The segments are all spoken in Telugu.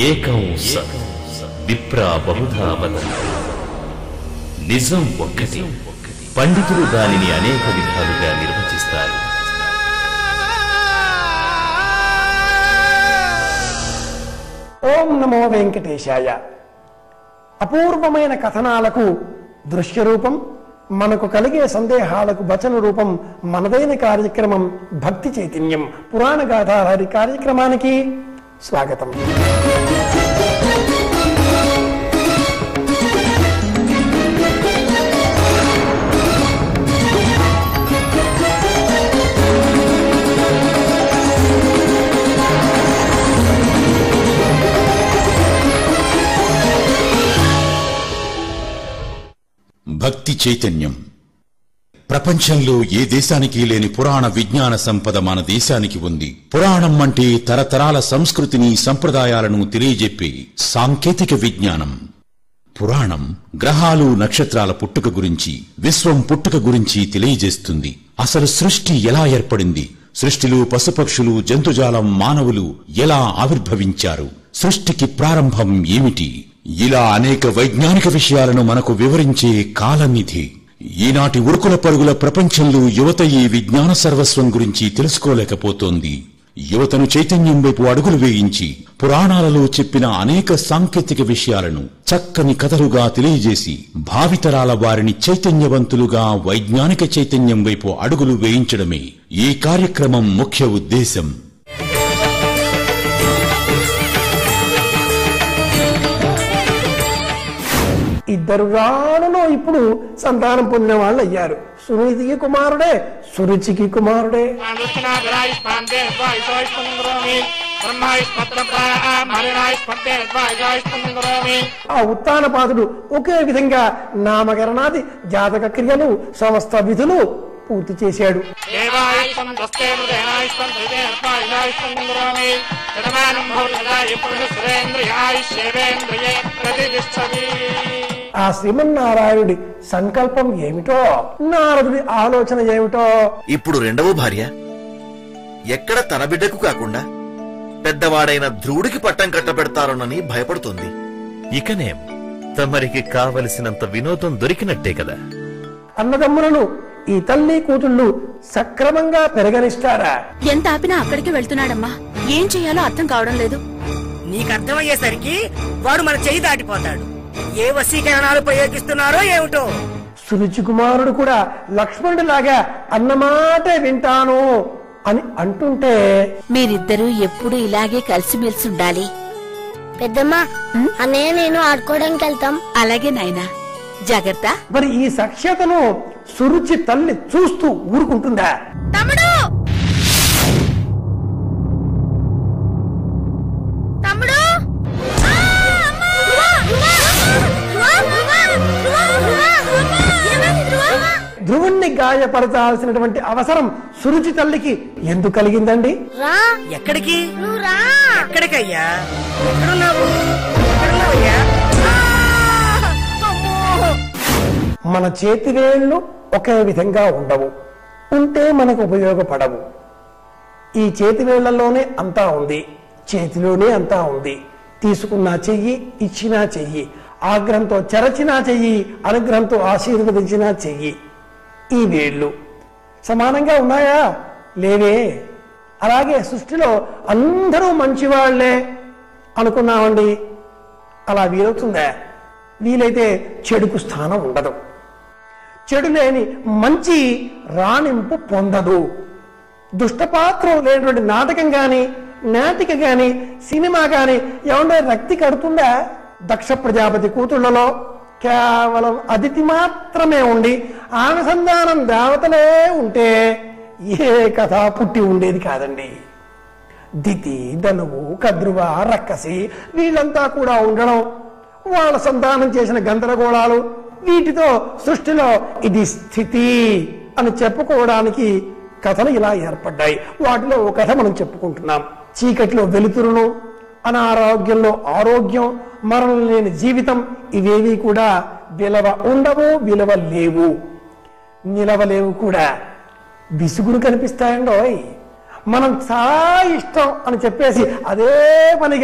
ఏకం సత్ విప్రా బహుధా వదంతి నిజం ఒక్కటి పండితులు దానిని అనేక విధాలుగా నిర్వచిస్తారు ఓం నమో వెంకటేశాయ అపూర్వమైన కథనాలకు దృశ్య రూపం మనకు కలిగే సందేహాలకు వచన రూపం మనదైన కార్యక్రమం భక్తి చైతన్యం పురాణ గాథాధారి కార్యక్రమానికి స్వాగతం భక్తి చైతన్యం ప్రపంచంలో ఏ దేశానికి లేని పురాణ విజ్ఞాన సంపద మన దేశానికి ఉంది పురాణం అంటే తరతరాల సంస్కృతిని సంప్రదాయాలను తెలియజెప్పే సాంకేతిక విజ్ఞానం పురాణం గ్రహాలు నక్షత్రాల పుట్టుక గురించి విశ్వం పుట్టుక గురించి తెలియజేస్తుంది అసలు సృష్టి ఎలా ఏర్పడింది సృష్టిలో పశుపక్షులు జంతుజాలం మానవులు ఎలా ఆవిర్భవించారు సృష్టికి ప్రారంభం ఏమిటి ఇలా అనేక వైజ్ఞానిక విషయాలను మనకు వివరించే కాలనిధి ఈనాటి ఉరుకుల పరుగుల ప్రపంచంలో యువత ఈ విజ్ఞాన సర్వస్వం గురించి తెలుసుకోలేకపోతోంది యువతను చైతన్యం వైపు అడుగులు వేయించి పురాణాలలో చెప్పిన అనేక సాంకేతిక విషయాలను చక్కని కథలుగా తెలియజేసి భావితరాల వారిని చైతన్యవంతులుగా వైజ్ఞానిక చైతన్యం వైపు అడుగులు వేయించడమే ఈ కార్యక్రమం ముఖ్య ఉద్దేశం ఇద్దరు రాణులో ఇప్పుడు సంతానం పొందిన వాళ్ళు అయ్యారు సునీతికి కుమారుడే సురుచికి కుమారుడే ఆ ఉత్తానపాదుడు ఒకే విధంగా నామకరణాది జాతక క్రియలు సమస్త విధులు పూర్తి చేశాడు ఆ శ్రీమన్నారాయణుడి సంకల్పం ఏమిటో నారదుడి ఆలోచన ఏమిటో ఇప్పుడు రెండవ భార్య ఎక్కడ తన బిడ్డకు కాకుండా పెద్దవాడైన ధ్రువుడికి పట్టం కట్టబెడతారోనని భయపడుతుంది ఇకనేం తమరికి కావలసినంత వినోదం దొరికినట్టే కదా అన్నదమ్ములను ఈ తల్లి కూతుళ్ళు సక్రమంగా పెరగనిస్తారా ఎంత ఆపినా అక్కడికి వెళ్తున్నాడమ్మా ఏం చెయ్యాలో అర్థం కావడం లేదు నీకు అర్థమయ్యేసరికి వాడు మన చెయ్యి దాటిపోతాడు ఏ వశీకరణాలు ప్రయోగిస్తున్నారో ఏమిటో సురుచి కుమారుడు కూడా లక్ష్మణుడిలాగా అన్నమాటే వింటాను అని అంటుంటే మీరిద్దరూ ఎప్పుడు ఇలాగే కలిసిమెలిసి ఉండాలి పెద్దమ్మా అన్నయ్య నేను ఆడుకోవడానికి వెళ్తాం అలాగే నాయనా జాగ్రత్త మరి ఈ సఖ్యతను సురుచి తల్లి చూస్తూ ఊరుకుంటుందా తమ్ముడు తమ్ముడు ఆ, అమ్మా! ధ్రువ! ధ్రువ! ధ్రువ! ధ్రువ! ధ్రువ! ఏమైంది ధ్రువ? ధ్రువుణ్ణి గాయపరచాల్సినటువంటి అవసరం సురుచి తల్లికి ఎందుకు కలిగిందండి రా ఎక్కడికి నువ్వు రా ఎక్కడికయ్యా ఎక్కడున్నావు ఎక్కడున్నావయ్యా ఆ! అమ్మో! మన చేతి వేళ్ళు ఒకే విధంగా ఉండవు ఉంటే మనకు ఉపయోగపడవు ఈ చేతి వేళ్లలోనే అంతా ఉంది చేతిలోనే అంతా ఉంది తీసుకున్న చెయ్యి ఇచ్చినా చెయ్యి ఆగ్రహంతో చెరచినా చెయ్యి అనుగ్రహంతో ఆశీర్వదించినా చెయ్యి ఈ వేళ్ళు సమానంగా ఉన్నాయా లేవే అలాగే సృష్టిలో అందరూ మంచివాళ్లే అనుకున్నామండి అలా వీలవుతుందా వీలైతే చెడుకు స్థానం ఉండదు చెడు లేని మంచి రాణింపు పొందదు దుష్టపాత్రం లేనటువంటి నాటకం గాని నాటిక గాని సినిమా గాని ఏమన్నా రక్తి కడుతుందా దక్ష ప్రజాపతి కూతుళ్లలో కేవలం అతిథి మాత్రమే ఉండి ఆనుసంధానం దేవతలే ఉంటే ఏ కథ పుట్టి ఉండేది కాదండి దితి ధనువు కద్రువ రక్కసి వీళ్ళంతా కూడా ఉండడం వాళ్ళ సంతానం చేసిన గందరగోళాలు వీటితో సృష్టిలో ఇది స్థితి అని చెప్పుకోవడానికి కథలు ఇలా ఏర్పడ్డాయి వాటిలో ఒక కథ మనం చెప్పుకుంటున్నాం చీకటిలో వెలుతురును అనారోగ్యంలో ఆరోగ్యం మరణం లేని జీవితం ఇవేవి కూడా విలువ ఉండవు విలువ లేవు నిలవలేవు కూడా విసుగులు కనిపిస్తాయండోయ్ మనం చాలా ఇష్టం అని చెప్పేసి అదే పనిగా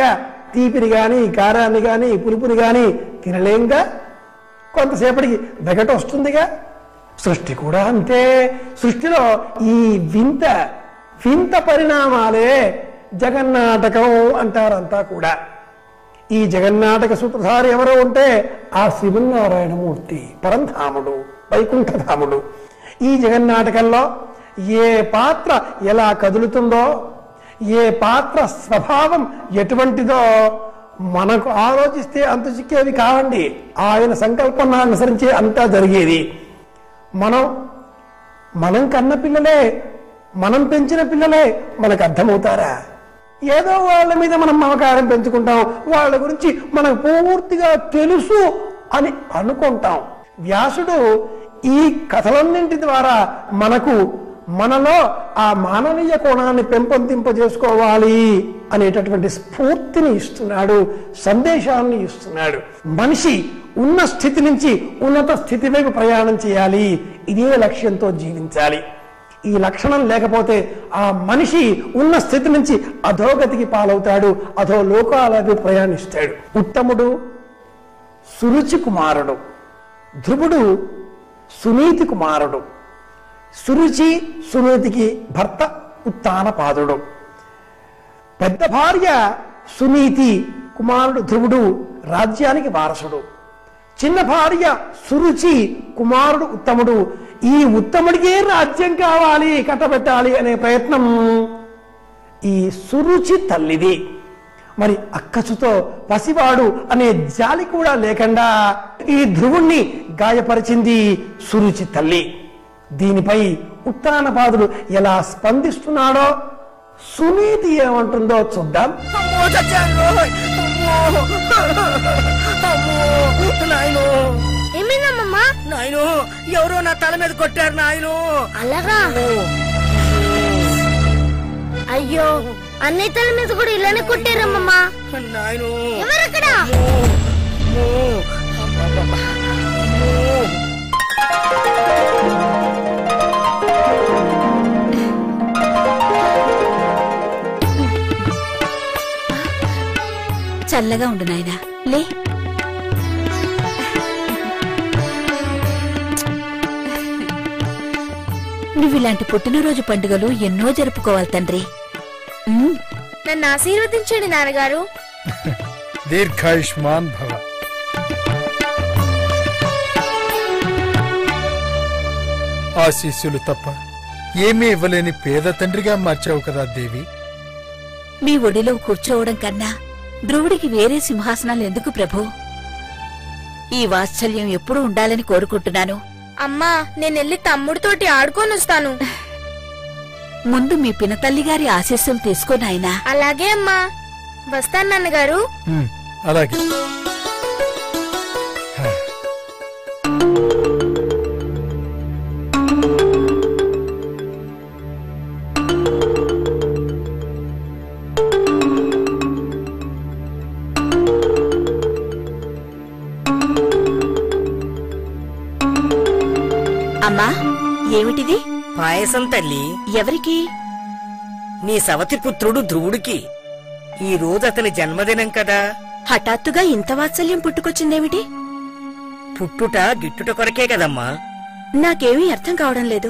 తీపిని గాని కారాన్ని గాని పులుపుని గాని తినలేంగా కొంతసేపటికి వెగట వస్తుందిగా సృష్టి కూడా అంతే సృష్టిలో ఈ వింత వింత పరిణామాలే జగన్నాటకం అంటారంతా కూడా ఈ జగన్నాటక సూత్రధారి ఎవరో ఉంటే ఆ శ్రీమన్నారాయణమూర్తి పరంధాముడు వైకుంఠధాముడు ఈ జగన్నాటకంలో ఏ పాత్ర ఎలా కదులుతుందో ఏ పాత్ర స్వభావం ఎటువంటిదో మనకు ఆలోచిస్తే అంత చిక్కేది కావండి ఆయన సంకల్పాన్ని అనుసరించి అంతా జరిగేది మనం మనం కన్న పిల్లలే మనం పెంచిన పిల్లలే మనకు అర్థమవుతారా ఏదో వాళ్ళ మీద మనం మమకారం పెంచుకుంటాం వాళ్ళ గురించి మనకు పూర్తిగా తెలుసు అని అనుకుంటాం వ్యాసుడు ఈ కథలన్నింటి ద్వారా మనకు మనలో ఆ మానవీయ కోణాన్ని పెంపొందింపజేసుకోవాలి అనేటటువంటి స్ఫూర్తిని ఇస్తున్నాడు సందేశాన్ని ఇస్తున్నాడు మనిషి ఉన్న స్థితి నుంచి ఉన్నత స్థితి వైపు ప్రయాణం చేయాలి ఇదే లక్ష్యంతో జీవించాలి ఈ లక్షణం లేకపోతే ఆ మనిషి ఉన్న స్థితి నుంచి అధోగతికి పాలవుతాడు అధో లోకాలకు ప్రయాణిస్తాడు ఉత్తముడు సురుచి కుమారుడు ధ్రువుడు సునీతి కుమారుడు సురుచి సునీతికి భర్త ఉత్తానపాదుడు పెద్ద భార్య సునీతి కుమారుడు ధ్రువుడు రాజ్యానికి వారసుడు చిన్న భార్య సురుచి కుమారుడు ఉత్తముడు ఈ ఉత్తముడికే రాజ్యం కావాలి కట్టబెట్టాలి అనే ప్రయత్నం ఈ సురుచి తల్లిది మరి అక్కచుతో పసివాడు అనే జాలి కూడా లేకుండా ఈ ధ్రువుణ్ణి గాయపరిచింది సురుచి తల్లి దీనిపై ఉత్తానపాదుడు ఎలా స్పందిస్తున్నాడో సునీతి ఏమంటుందో చూద్దాం అమ్మో చచ్చాను అమ్మో అమ్మో నాయను ఏమైందమ్మమ్మా నాయను ఎవరో నా తల మీద కొట్టారు నాయను అలాగా అయ్యో అన్నయ్య తల మీద కూడా ఇలానే కొట్టారమ్మమ్మా నాయను ఎవరక్కడ అమ్మో అబ్బబ్బబ్బ. అమ్మో చల్లగా ఉండు నాయనా లే నువ్వు ఇలాంటి పుట్టినరోజు పండుగలు ఎన్నో జరుపుకోవాలి తండ్రి ఉమ్, నన్ను ఆశీర్వదించండి నాన్నగారు దీర్ఘాయుష్మాన్ భవ ఆశీస్సులు తప్ప ఏమీ ఇవ్వలేని పేద తండ్రిగా మార్చావు కదా దేవి మీ ఒడిలో కూర్చోవడం కన్నా ధ్రువుడికి వేరే సింహాసనాలు ఎందుకు ప్రభు ఈ వాత్సల్యం ఎప్పుడూ ఉండాలని కోరుకుంటున్నాను అమ్మా నేను వెళ్ళి తమ్ముడితోటి ఆడుకొని వస్తాను ముందు మీ పినతల్లి గారి ఆశీస్సులు తీసుకో నాయనా అలాగే అమ్మా వస్తాను నాన్నగారు ఉమ్, అలాగే అమ్మా ఏమిటిది పాయసం తల్లి ఎవరికి నీ సవతి పుత్రుడు ధ్రువుడికి ఈ రోజు అతని జన్మదినం కదా హఠాత్తుగా ఇంత వాత్సల్యం పుట్టుకొచ్చిందేమిటి పుట్టుట గిట్టుట కొరకే కదమ్మా నాకేమీ అర్థం కావడం లేదు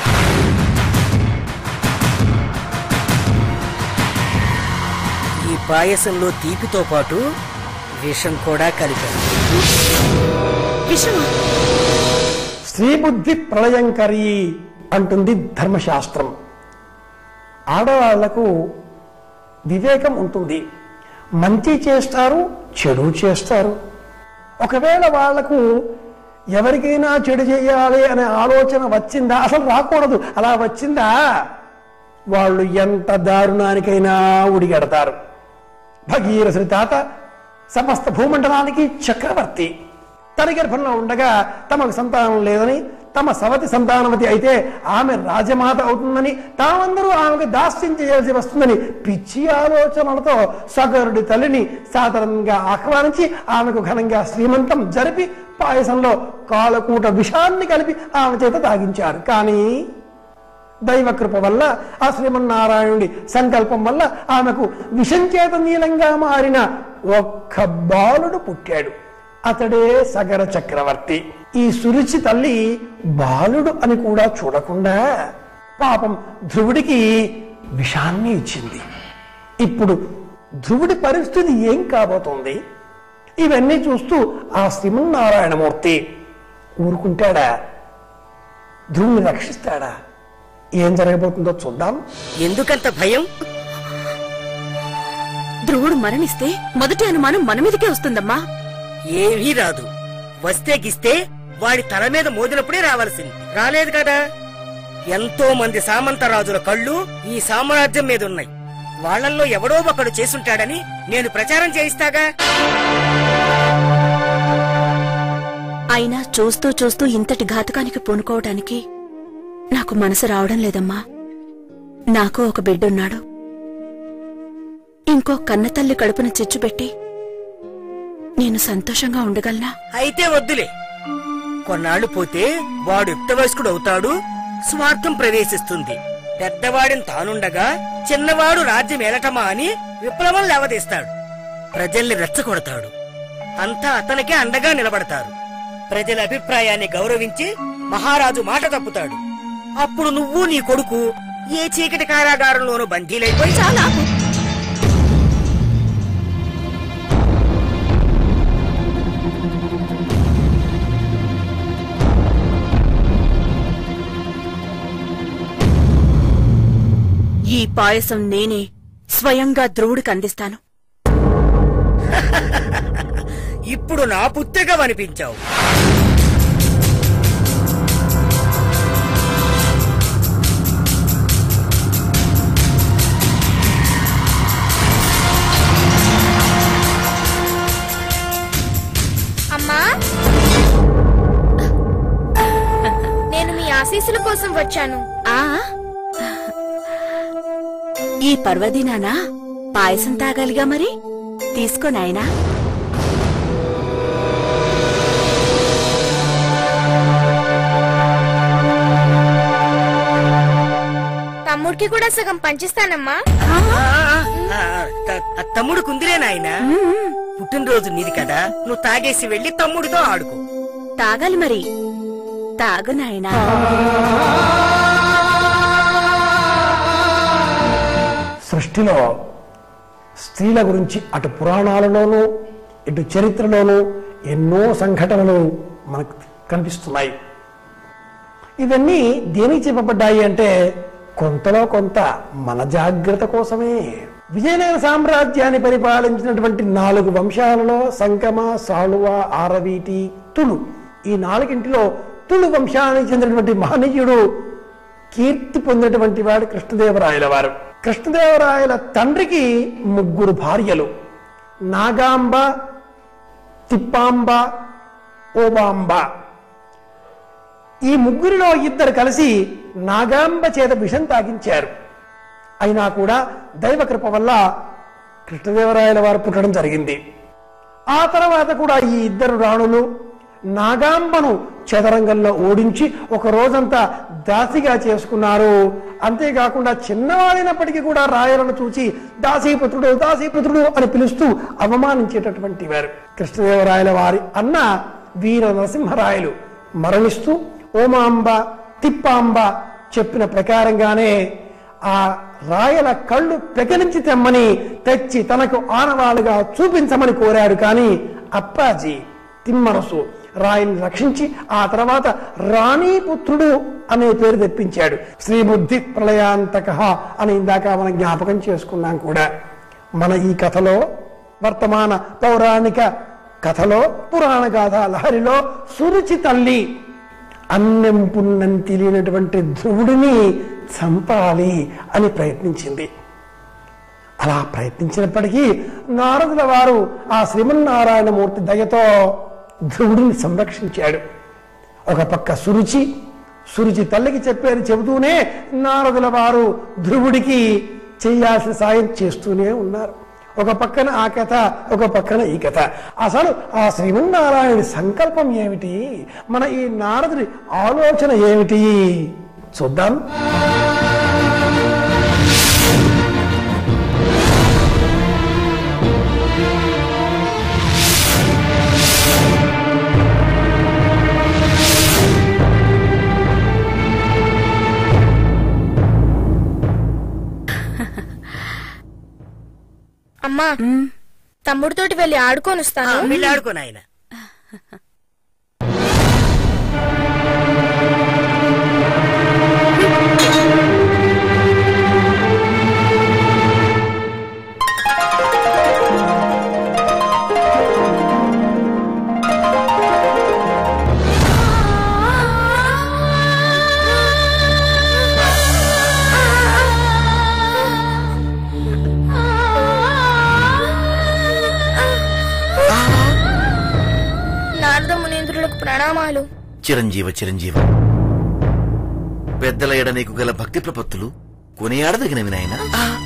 ఈ పాయసంలో తీపితో పాటు విషం కూడా కలిపారు విషమా స్త్రీ బుద్ధి ప్రళయంకరి అంటుంది ధర్మశాస్త్రం ఆడవాళ్లకు వివేకం ఉంటుంది మంచి చేస్తారు చెడు చేస్తారు ఒకవేళ వాళ్లకు ఎవరికైనా చెడు చేయాలి అనే ఆలోచన వచ్చిందా అసలు రాకూడదు అలా వచ్చిందా వాళ్ళు ఎంత దారుణానికైనా ఉడిగడతారు భగీరథుని తాత సమస్త భూమండలానికి చక్రవర్తి తన గర్భంలో ఉండగా తమకు సంతానం లేదని తమ సవతి సంతానవతి అయితే ఆమె రాజమాత అవుతుందని తామందరూ ఆమెకు దాస్యం చేయాల్సి వస్తుందని పిచ్చి ఆలోచనలతో సగరుడి తల్లిని సాధారణంగా ఆహ్వానించి ఆమెకు ఘనంగా శ్రీమంతం జరిపి పాయసంలో కాలకూట విషాన్ని కలిపి ఆమె చేత తాగించారు కానీ దైవ కృప వల్ల ఆ శ్రీమన్నారాయణుడి సంకల్పం వల్ల ఆమెకు విషం చేత నీలంగా మారిన ఒక్క బాలుడు పుట్టాడు అతడే సగర చక్రవర్తి ఈ సురుచి తల్లి బాలుడు అని కూడా చూడకుండా పాపం ధ్రువుడికి విషాన్ని ఇచ్చింది ఇప్పుడు ధ్రువుడి పరిస్థితి ఏం కాబోతోంది ఇవన్నీ చూస్తూ ఆ శ్రీమన్నారాయణమూర్తి ఊరుకుంటాడా ధ్రువుని రక్షిస్తాడా ఏం జరగబోతుందో చూద్దాం ఎందుకంత భయం ధ్రువుడు మరణిస్తే మొదటి అనుమానం మన మీదకే వస్తుందమ్మా ఏమీ రాదు వస్తే గిస్తే వాడి తల మీద మోదినప్పుడే రావాల్సింది రాలేదు కదా ఎంతో మంది సామంత రాజుల కళ్ళు ఈ సామ్రాజ్యం మీద ఉన్నాయి వాళ్ళల్లో ఎవడో ఒకడు చేసుంటాడని నేను ప్రచారం చేయిస్తాగా అయినా చూస్తూ చూస్తూ ఇంతటి ఘాతకానికి పూనుకోవటానికి నాకు మనసు రావడం లేదమ్మా నాకు ఒక బిడ్డున్నాడు ఇంకో కన్నతల్లి కడుపున చిచ్చుపెట్టి నేను సంతోషంగా ఉండగలనా అయితే వద్దులే కొన్నాళ్లు పోతే వాడు యుక్త వయస్కుడు అవుతాడు స్వార్థం ప్రవేశిస్తుంది పెద్దవాడిని తానుండగా చిన్నవాడు రాజ్యం ఏలటమా అని విప్లవం లేవదీస్తాడు ప్రజల్ని రెచ్చగొడతాడు అంతా అతనికే అండగా నిలబడతారు ప్రజల అభిప్రాయాన్ని గౌరవించి మహారాజు మాట తప్పుతాడు అప్పుడు నువ్వు నీ కొడుకు ఏ చీకటి కారాగారంలోనూ బందీలైపోయి చాలా ఈ పాయసం నేనే స్వయంగా ధ్రువుడికి అందిస్తాను ఇప్పుడు నా పుత్రిక అనిపించావు అమ్మా నేను మీ ఆశీస్సుల కోసం వచ్చాను ఆ ఈ పర్వదినానా పాయసం తాగాలిగా మరి తీసుకో నాయనా తమ్ముడికి కూడా సగం పంచిస్తానమ్మా ఆ, ఆ, త- ఆ తమ్ముడు కుందిరే నాయన పుట్టినరోజు నీది కదా నువ్వు తాగేసి వెళ్లి తమ్ముడితో ఆడుకో తాగాలి మరి తాగు నాయనా సృష్టిలో స్త్రీల గురించి అటు పురాణాలలోనూ ఇటు చరిత్రలోనూ ఎన్నో సంఘటనలు మనకు కనిపిస్తున్నాయి ఇవన్నీ దేనికి చెప్పబడ్డాయి అంటే కొంతలో కొంత మన జాగ్రత్త కోసమే విజయనగర సామ్రాజ్యాన్ని పరిపాలించినటువంటి నాలుగు వంశాలలో సంకమ సాళువ ఆరవీటి తులు ఈ నాలుగింటిలో తులు వంశానికి చెందినటువంటి మహనీయుడు కీర్తి పొందినటువంటి వాడు కృష్ణదేవరాయల వారు కృష్ణదేవరాయల తండ్రికి ముగ్గురు భార్యలు నాగాంబ తిప్పాంబ ఓబాంబ ఈ ముగ్గురిలో ఇద్దరు కలిసి నాగాంబ చేత విషం తాగించారు అయినా కూడా దైవ కృప వల్ల కృష్ణదేవరాయల వారు పుట్టడం జరిగింది ఆ తర్వాత కూడా ఈ ఇద్దరు రాణులు నాగాంబను చదరంగంలో ఓడించి ఒక రోజంతా దాసిగా చేసుకున్నారు అంతేకాకుండా చిన్నవాడైనప్పటికీ కూడా రాయలను చూసి దాసీపుత్రుడు దాసీపుత్రుడు అని పిలుస్తూ అవమానించేటటువంటి వారు కృష్ణదేవరాయల వారి అన్న వీర నరసింహరాయలు మరణిస్తూ ఓమాంబ తిప్పాంబ చెప్పిన ప్రకారంగానే ఆ రాయల కళ్ళు పెకలించి తెమ్మని తెచ్చి తనకు ఆనవాలుగా చూపించమని కోరాడు కానీ అప్పాజీ తిమ్మరసు రాయని రక్షించి ఆ తర్వాత రాణీపుత్రుడు అనే పేరు తెప్పించాడు శ్రీబుద్ధి ప్రళయాంతక అని ఇందాక మనం జ్ఞాపకం చేసుకున్నాం కూడా మన ఈ కథలో వర్తమాన పౌరాణిక కథలో పురాణ గాథ లహరిలో సురుచి తల్లి అన్నం పున్నం తెలియనటువంటి ధ్రువుడిని చంపాలి అని ప్రయత్నించింది అలా ప్రయత్నించినప్పటికీ నారదుల వారు ఆ శ్రీమన్నారాయణమూర్తి దయతో ధ్రువుడిని సంరక్షించాడు ఒక పక్క సురుచి సురుచి తల్లికి చెప్పేది చెబుతూనే నారదుల వారు ధ్రువుడికి చేయాల్సిన సాయం చేస్తూనే ఉన్నారు ఒక పక్కన ఆ కథ ఒక పక్కన ఈ కథ అసలు ఆ శ్రీమన్నారాయణుడి సంకల్పం ఏమిటి మన ఈ నారదుడి ఆలోచన ఏమిటి చూద్దాం అమ్మా తమ్ముడితోటి వెళ్ళి ఆడుకొని వస్తాను వెళ్ళి ఆడుకో నాయన నారద మునీంద్రులకు ప్రణామాలు చిరంజీవ చిరంజీవ పెద్దల ఎడ నీకు గల భక్తి ప్రపత్తులు కొనియాడదగినవి నాయన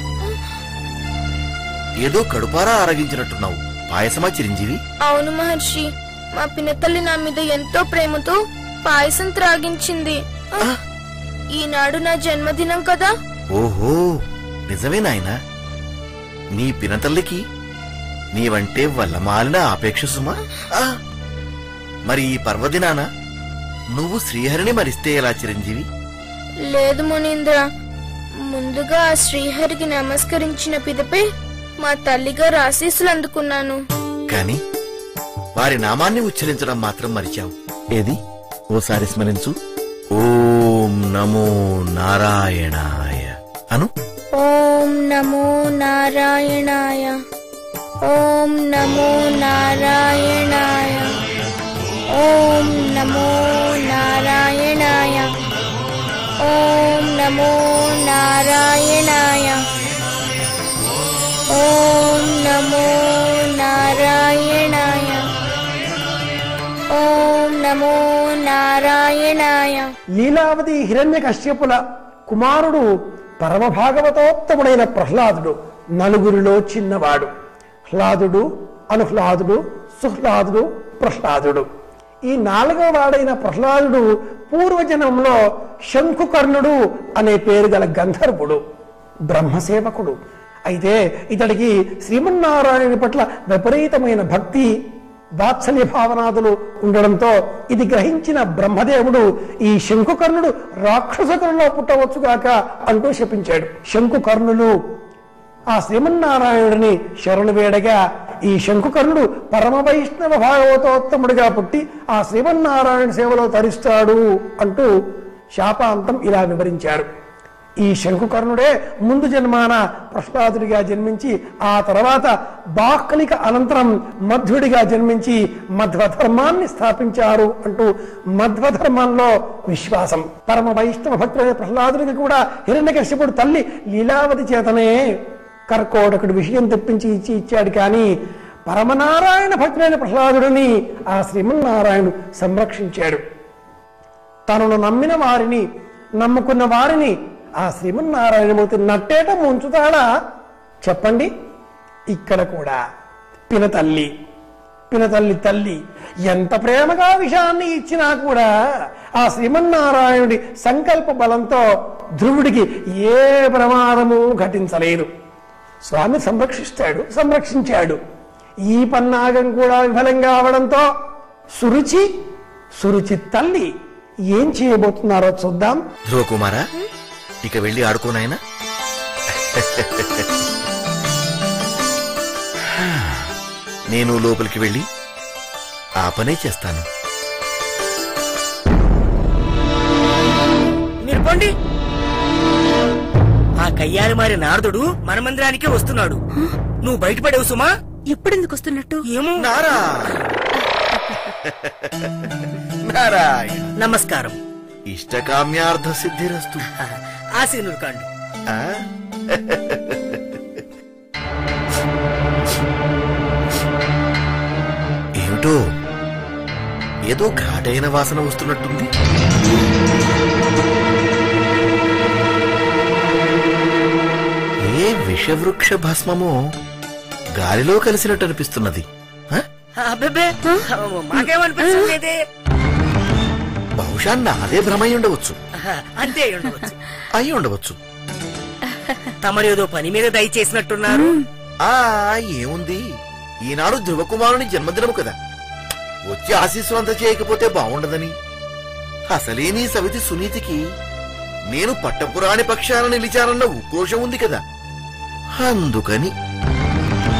ఏదో కడుపారా ఆరగించినట్టున్నావు పాయసమా చిరంజీవి అవును మహర్షి మా పినతల్లి నా మీద ఎంతో ప్రేమతో పాయసం త్రాగించింది ఈనాడు నా జన్మదినం కదా ఓహో నిజమే నాయనా నీ పినతల్లికి నీవంటే వల్లమాలిన ఆపేక్ష సుమా ఆ, మరి ఈ పర్వదినాన నువ్వు శ్రీహరిని మరిస్తే ఎలా చిరంజీవి లేదు మునీంద్ర ముందుగా ఆ శ్రీహరికి నమస్కరించిన పిదపై మా తల్లిగారు ఆశీస్సులు అందుకున్నాను కాని వారి నామాన్ని ఉచ్చరించడం మాత్రం మరిచావు ఏది ఓసారి స్మరించు ఓం నమో నారాయణాయ అను ఓం నమో నారాయణాయ ఓం నమో నారాయణాయ ఓం నమో నారాయణాయ ఓం నమో నారాయణాయ ఓం నమో నారాయణాయ ఓం నమో నారాయణాయ లీలావతి హిరణ్య కశ్యపుల కుమారుడు పరమ భాగవతోత్తముడైన ప్రహ్లాదుడు నలుగురిలో చిన్నవాడు హ్లాదుడు అనుహ్లాదుడు సుహ్లాదుడు ప్రహ్లాదుడు ఈ నాలుగవ వాడైన ప్రహ్లాదుడు పూర్వజన్మంలో శంకుకర్ణుడు అనే పేరు గల గంధర్వుడు బ్రహ్మసేవకుడు అయితే ఇతడికి శ్రీమన్నారాయణుని పట్ల విపరీతమైన భక్తి వాత్సల్య భావనాదులు ఉండడంతో ఇది గ్రహించిన బ్రహ్మదేవుడు ఈ శంకుకర్ణుడు రాక్షస కులంలో పుట్టవచ్చుగాక అంటూ శపించాడు శంకుకర్ణులు ఆ శ్రీమన్నారాయణుడిని శరణు వేడగా ఈ శంకుకర్ణుడు పరమ వైష్ణవ భాగవతోత్తముడిగా పుట్టి ఆ శ్రీమన్నారాయణ సేవలో తరిస్తాడు అంటూ శాపాంతం ఇలా వివరించారు ఈ శంకుకర్ణుడే ముందు జన్మాన ప్రహ్లాదుడిగా జన్మించి ఆ తర్వాత బాహ్కలిక అనంతరం మధ్వుడిగా జన్మించి మధ్వధర్మాన్ని స్థాపించారు అంటూ మధ్వధర్మంలో విశ్వాసం పరమ వైష్ణవ భక్తుడైన ప్రహ్లాదుడికి కూడా హిరణ్యకశ్యపుడు తల్లి లీలావతి చేతనే కర్కోటకుడు విషయం తెప్పించి ఇచ్చి ఇచ్చాడు కానీ పరమనారాయణ భక్తుడైన ప్రహ్లాదుడిని ఆ శ్రీమన్నారాయణుడు సంరక్షించాడు తనను నమ్మిన వారిని నమ్ముకున్న వారిని ఆ శ్రీమన్నారాయణమూర్తి నట్టేట ముంచుతాడా చెప్పండి ఇక్కడ కూడా పినతల్లి పినతల్లి తల్లి ఎంత ప్రేమగా విషయాన్ని ఇచ్చినా కూడా ఆ శ్రీమన్నారాయణుడి సంకల్ప బలంతో ధ్రువుడికి ఏ ప్రమాదము ఘటించలేదు స్వామి సంరక్షిస్తాడు సంరక్షించాడు ఈ పన్నాగం కూడా విఫలంగా అవడంతో సురుచి సురుచి తల్లి ఏం చేయబోతున్నారో చూద్దాం ధ్రువకుమారా ఇక వెళ్ళి ఆడుకోనాయనా నేను లోపలికి వెళ్ళి ఆ పనే చేస్తాను మీరు పోండి ఆ కయ్యాలి మారి నారదుడు మన మందిరానికే వస్తున్నాడు నువ్వు బయటపడేవు సుమా ఎప్పుడెందుకు వస్తున్నట్టు ఏమో నారా నారాయణ నమస్కారం ఇష్టకామ్యార్థ సిద్ధిరస్తు ఆసీనుడు కాండు ఆ? ఏమిటో ఏదో ఘాటైన వాసన వస్తున్నట్టుంది ఏ విషవృక్ష భస్మమో గాలిలో కలిసినట్టు అనిపిస్తున్నది ఆ? అబ్బే మాకేమనిపించలేదే బహుశా నాదే భ్రమై ఉండవచ్చు అంతే అయి ఉండవచ్చు అయి ఉండవచ్చు తమరేదో పని మీద దయచేసినట్టున్నారు ఆ ఏముంది ఈనాడు ధ్రువకుమారుని జన్మదినము కదా వచ్చి ఆశీస్సులు అంత చేయకపోతే బాగుండదని అసలే నీ సవితి సునీతికి నేను పట్టపురాణి పక్షాన నిలిచానన్న ఉక్రోషం ఉంది కదా అందుకని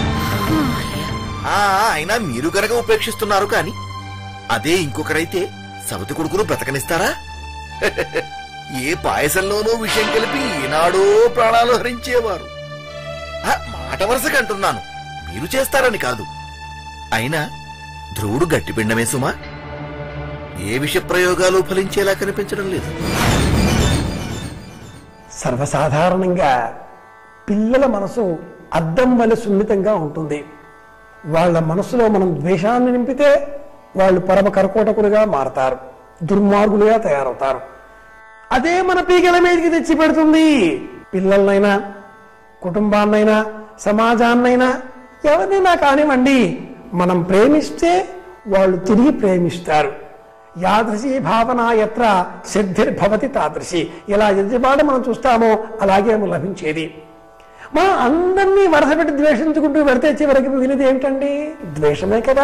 ఆ అయినా మీరు గనక ఉపేక్షిస్తున్నారు కాని అదే ఇంకొకరైతే సవతి కొడుకును బ్రతకనిస్తారా ఏ పాయసంలోనూ విషయం కలిపి ఈనాడో ప్రాణాలు హరించేవారు ఆ, మాట వరుసగా అంటున్నాను మీరు చేస్తారని కాదు అయినా ధ్రువుడు గట్టిపిండమే సుమా ఏ విష ప్రయోగాలు ఫలించేలా కనిపించడం లేదు సర్వసాధారణంగా పిల్లల మనసు అద్దం వలె సున్నితంగా ఉంటుంది వాళ్ళ మనసులో మనం ద్వేషాన్ని నింపితే వాళ్ళు పరమ కరకోటకులుగా మారతారు దుర్మార్గులుగా తయారవుతారు అదే మన పీకల మీదకి తెచ్చి పెడుతుంది పిల్లలనైనా కుటుంబాన్నైనా సమాజాన్నైనా ఎవరినైనా కానివ్వండి మనం ప్రేమిస్తే వాళ్ళు తిరిగి ప్రేమిస్తారు యాదృశీ భావన ఎత్ర సిద్ధిర్భవతి తాదృశి ఇలా ఎదుటిపాట మనం చూస్తామో అలాగే లభించేది మనం అందరినీ వరస పెట్టి ద్వేషించుకుంటూ పెడితే చివరికి మిగిలిది ఏమిటండి ద్వేషమే కదా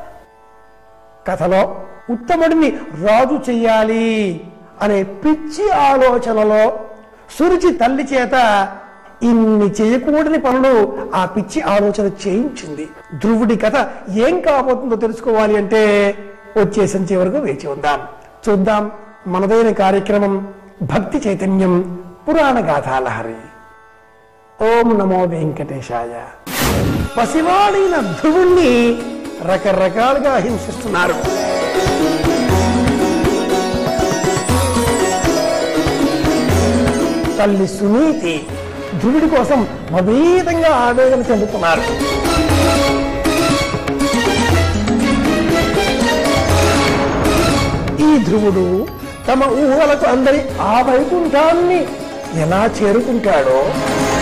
కథలో ఉత్తముడిని రాజు చెయ్యాలి అనే పిచ్చి ఆలోచనలో సురుచి తల్లి చేత ఇన్ని చేయకూడని పనులు ఆ పిచ్చి ఆలోచన చేయించింది ధ్రువుడి కథ ఏం కాబోతుందో తెలుసుకోవాలి అంటే వచ్చే సంచి వరకు వేచి ఉందాం చూద్దాం మనదైన కార్యక్రమం భక్తి చైతన్యం పురాణ గాథాలహరి ఓం నమో వెంకటేశాయ పసివాడైన ధ్రువుణ్ణి రకరకాలుగా హింసిస్తున్నారు తల్లి సునీతి ధ్రువుడి కోసం మదీతంగా ఆవేదన చెందుతున్నారు ఈ ధ్రువుడు తమ ఊహలకు అందరి ఆ వైకుంఠాన్ని ఎలా చేరుకుంటాడో